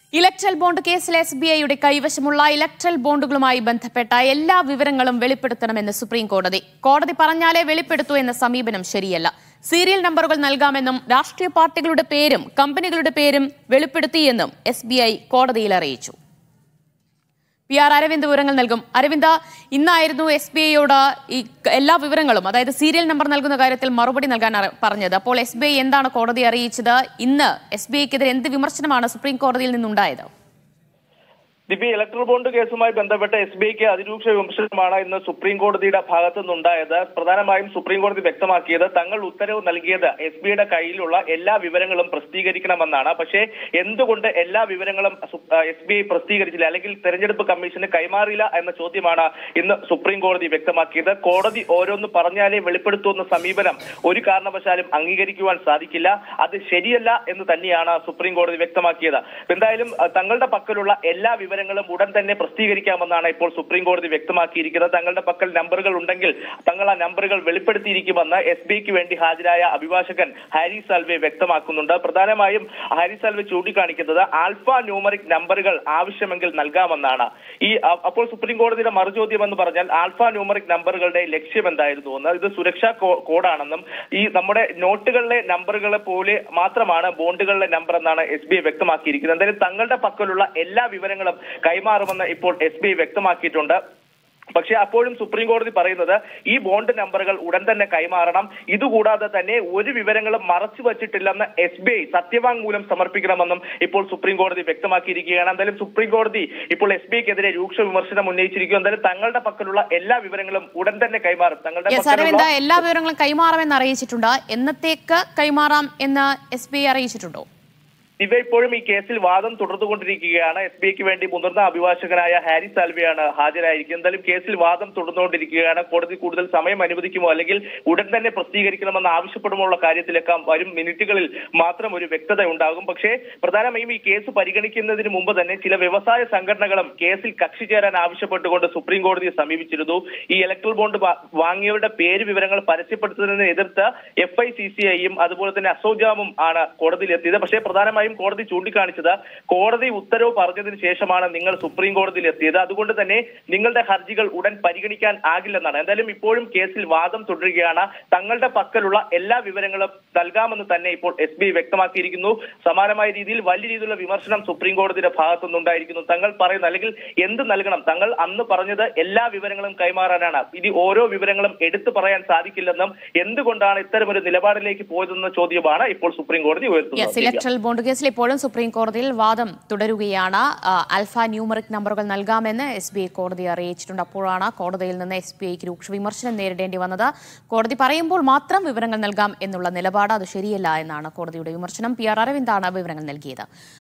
electoral bond കേസിൽ S B ഐയുടെ കൈവശമുള്ള ഇലക്ട്രൽ ബോണ്ടുകളുമായി ബന്ധപ്പെട്ട എല്ലാ വിവരങ്ങളും വെളിപ്പെടുത്തണമെന്ന് സുപ്രീം കോടതി കോടതി പറഞ്ഞാലേ വെളിപ്പെടുത്തൂ എന്ന സമീപനം ശരിയല്ല സീരിയൽ നമ്പറുകൾ നൽകാമെന്നും രാഷ്ട്രീയ പാർട്ടികളുടെ പേരും കമ്പനികളുടെ പേരും വെളിപ്പെടുത്തിയെന്നും എസ് ബി ഐ കോടതിയിൽ അറിയിച്ചു പി ആർ അരവിന്ദ് വിവരങ്ങൾ നൽകും അരവിന്ദ് ഇന്നായിരുന്നു എസ് ബി ഐയോട് ഈ ക- എല്ലാ വിവരങ്ങളും അതായത് സീരിയൽ നമ്പർ നൽകുന്ന കാര്യത്തിൽ മറുപടി നൽകാൻ അറി- പറഞ്ഞത് അപ്പോൾ എസ് ബി ഐ എന്താണ് കോടതി അറിയിച്ചത് ഇന്ന് എസ് ബി ഐക്കെതിരെ എന്ത് വിമർശനമാണ് സുപ്രീം കോടതിയിൽ നിന്നുണ്ടായത് ദിവ്യ ഇലക്ട്രൽ ബോണ്ട് കേസുമായി ബന്ധപ്പെട്ട് എസ് ബി ഐക്ക് അതിരൂക്ഷ വിമർശനമാണ് ഇന്ന് സുപ്രീം കോടതിയുടെ ഭാഗത്തു നിന്നുണ്ടായത് പ്രധാനമായും സുപ്രീം കോടതി വ്യക്തമാക്കിയത് തങ്ങൾ ഉത്തരവ് നൽകിയത് എസ് ബിയുടെ കയ്യിലുള്ള എല്ലാ വിവരങ്ങളും പ്രസിദ്ധീകരിക്കണമെന്നാണ് പക്ഷേ എന്തുകൊണ്ട് എല്ലാ വിവരങ്ങളും എസ് ബി ഐ പ്രസിദ്ധീകരിച്ചില്ല അല്ലെങ്കിൽ തെരഞ്ഞെടുപ്പ് കമ്മീഷന് കൈമാറിയില്ല എന്ന ചോദ്യമാണ് ഇന്ന് സുപ്രീം കോടതി വ്യക്തമാക്കിയത് കോടതി ഓരോന്ന് പറഞ്ഞാലേ വെളിപ്പെടുത്തുന്ന സമീപനം ഒരു കാരണവശാലും അംഗീകരിക്കുവാൻ സാധിക്കില്ല അത് ശരിയല്ല എന്ന് തന്നെയാണ് സുപ്രീം കോടതി വ്യക്തമാക്കിയത് എന്തായാലും അഹ്, തങ്ങളുടെ പക്കലുള്ള എല്ലാ വിവരങ്ങളും ഉടൻ തന്നെ പ്രസിദ്ധീകരിക്കാമെന്നാണ് ഇപ്പോൾ സുപ്രീം കോടതി വ്യക്തമാക്കിയിരിക്കുന്നത് തങ്ങളുടെ പക്കൽ നമ്പറുകൾ ഉണ്ടെങ്കിൽ തങ്ങൾ ആ നമ്പറുകൾ വെളിപ്പെടുത്തിയിരിക്കുമെന്ന് എസ് ബിക്ക് വേണ്ടി ഹാജരായ അഭിഭാഷകൻ ഹാരി സാൽവെ വ്യക്തമാക്കുന്നുണ്ട് പ്രധാനമായും ഹാരി സാൽവെ ചൂണ്ടിക്കാണിക്കുന്നത് ആൽഫ ന്യൂമറിക് നമ്പറുകൾ ആവശ്യമെങ്കിൽ നൽകാമെന്നാണ് ഈ അ- അപ്പോൾ സുപ്രീം കോടതിയുടെ മറുചോദ്യം എന്ന് പറഞ്ഞാൽ ആൽഫ ന്യൂമറിക് നമ്പറുകളുടെ ലക്ഷ്യം എന്തായിരുന്നു എന്ന് ഇത് സുരക്ഷാ കോ- കോഡാണെന്നും ഈ നമ്മുടെ നോട്ടുകളിലെ നമ്പറുകളെ പോലെ മാത്രമാണ് ബോണ്ടുകളിലെ നമ്പർ എന്നാണ് എസ് ബി ഐ വ്യക്തമാക്കിയിരിക്കുന്നത് എന്തായാലും തങ്ങളുടെ പക്കലുള്ള എല്ലാ വിവരങ്ങളും കൈമാറുമെന്ന് ഇപ്പോൾ എസ് ബി ഐ വ്യക്തമാക്കിയിട്ടുണ്ട് പക്ഷേ അപ്പോഴും സുപ്രീം കോടതി പറയുന്നത് ഈ ബോണ്ട് നമ്പറുകൾ ഉടൻ തന്നെ കൈമാറണം ഇതുകൂടാതെ തന്നെ ഒരു വിവരങ്ങളും മറച്ചു വച്ചിട്ടില്ലെന്ന് എസ് ബി ഐ സത്യവാങ്മൂലം സമർപ്പിക്കണമെന്നും ഇപ്പോൾ സുപ്രീം കോടതി വ്യക്തമാക്കിയിരിക്കുകയാണ് എന്തായാലും സുപ്രീം കോടതി ഇപ്പോൾ എസ് ബി ഐക്കെതിരെ രൂക്ഷ വിമർശനം ഉന്നയിച്ചിരിക്കുന്നു എന്തായാലും തങ്ങളുടെ പക്കലുള്ള എല്ലാ വിവരങ്ങളും ഉടൻ തന്നെ കൈമാറും തങ്ങളുടെ യെസ് പക്കലുള്ള അരവിന്ദ് എല്ലാ വിവരങ്ങളും കൈമാറാമെന്ന് അറിയിച്ചിട്ടുണ്ട് എന്നത്തേക്ക് കൈമാറാം എന്ന് എസ് ബി ഐ അറിയിച്ചിട്ടുണ്ടോ ദിവ്യ ഇപ്പോഴും ഈ കേസിൽ വാദം തുടർന്നുകൊണ്ടിരിക്കുകയാണ് എസ് ബി ഐക്ക് വേണ്ടി മുതിർന്ന അഭിഭാഷകനായ ഹാരി സാൽവെയാണ് ഹാജരായിരിക്കുന്നത് എന്തായാലും കേസിൽ വാദം തുടർന്നുകൊണ്ടിരിക്കുകയാണ് കോടതി കൂടുതൽ സമയം അനുവദിക്കുമോ അല്ലെങ്കിൽ ഉടൻ തന്നെ പ്രസിദ്ധീകരിക്കണമെന്ന് ആവശ്യപ്പെടുമോ ഉള്ള കാര്യത്തിലൊക്കെ വരും മിനിറ്റുകളിൽ മാത്രം ഒരു വ്യക്തത ഉണ്ടാകും പക്ഷേ പ്രധാനമായും ഈ കേസ് പരിഗണിക്കുന്നതിന് മുമ്പ് തന്നെ ചില വ്യവസായ സംഘടനകളും കേസിൽ കക്ഷി ചേരാൻ ആവശ്യപ്പെട്ടുകൊണ്ട് സുപ്രീം കോടതിയെ സമീപിച്ചിരുന്നു ഈ ഇലക്ട്രൽ ബോണ്ട് വാ- വാങ്ങിയവരുടെ പേര് വിവരങ്ങൾ പരസ്യപ്പെടുത്തുന്നതിനെ എതിർത്ത് എഫ് ഐ സി സി ഐയും അതുപോലെ തന്നെ അസോജാമും ആണ് കോടതിയിൽ എത്തിയത് പക്ഷേ പ്രധാനമായും കോടതി ചൂണ്ടിക്കാണിച്ചത് കോടതി ഉത്തരവ് പറഞ്ഞതിന് ശേഷമാണ് നിങ്ങൾ സുപ്രീം കോടതിയിൽ എത്തിയത് അതുകൊണ്ട് തന്നെ നിങ്ങളുടെ ഹർജികൾ ഉടൻ പരിഗണിക്കാൻ ആകില്ലെന്നാണ് എന്തായാലും ഇപ്പോഴും കേസിൽ വാദം തുടരുകയാണ് തങ്ങളുടെ പക്കലുള്ള എല്ലാ വിവരങ്ങളും നൽകാമെന്ന് തന്നെ ഇപ്പോൾ എസ് ബി വ്യക്തമാക്കിയിരിക്കുന്നു സമാനമായ രീതിയിൽ വലിയ രീതിയിലുള്ള വിമർശനം സുപ്രീം കോടതിയുടെ ഭാഗത്തുനിന്നുണ്ടായിരിക്കുന്നു തങ്ങൾ പറയുന്ന അല്ലെങ്കിൽ എന്ത് നൽകണം തങ്ങൾ അന്ന് പറഞ്ഞത് എല്ലാ വിവരങ്ങളും കൈമാറാനാണ് ഇനി ഓരോ വിവരങ്ങളും എടുത്തു പറയാൻ സാധിക്കില്ലെന്നും എന്തുകൊണ്ടാണ് ഇത്തരമൊരു നിലപാടിലേക്ക് പോയതെന്ന ചോദ്യമാണ് ഇപ്പോൾ സുപ്രീം കോടതി യെസ് ഉയർത്തുന്നത് ഇലക്ട്രൽ ബോണ്ട് കേസിൽ ഇപ്പോഴും സുപ്രീം കോടതിയിൽ വാദം തുടരുകയാണ് ആ, ആൽഫ ന്യൂമറിക് നമ്പറുകൾ നൽകാമെന്ന് എസ് ബി ഐ കോടതി അറിയിച്ചിട്ടുണ്ട് അപ്പോഴാണ് കോടതിയിൽ നിന്ന് എസ് ബി ഐക്ക് രൂക്ഷ വിമർശനം നേരിടേണ്ടി വന്നത് കോടതി പറയുമ്പോൾ മാത്രം വിവരങ്ങൾ നൽകാം എന്നുള്ള നിലപാട് അത് ശരിയല്ല എന്നാണ് കോടതിയുടെ വിമർശനം പി ആർ അരവിന്ദാണ് വിവരങ്ങൾ നൽകിയത്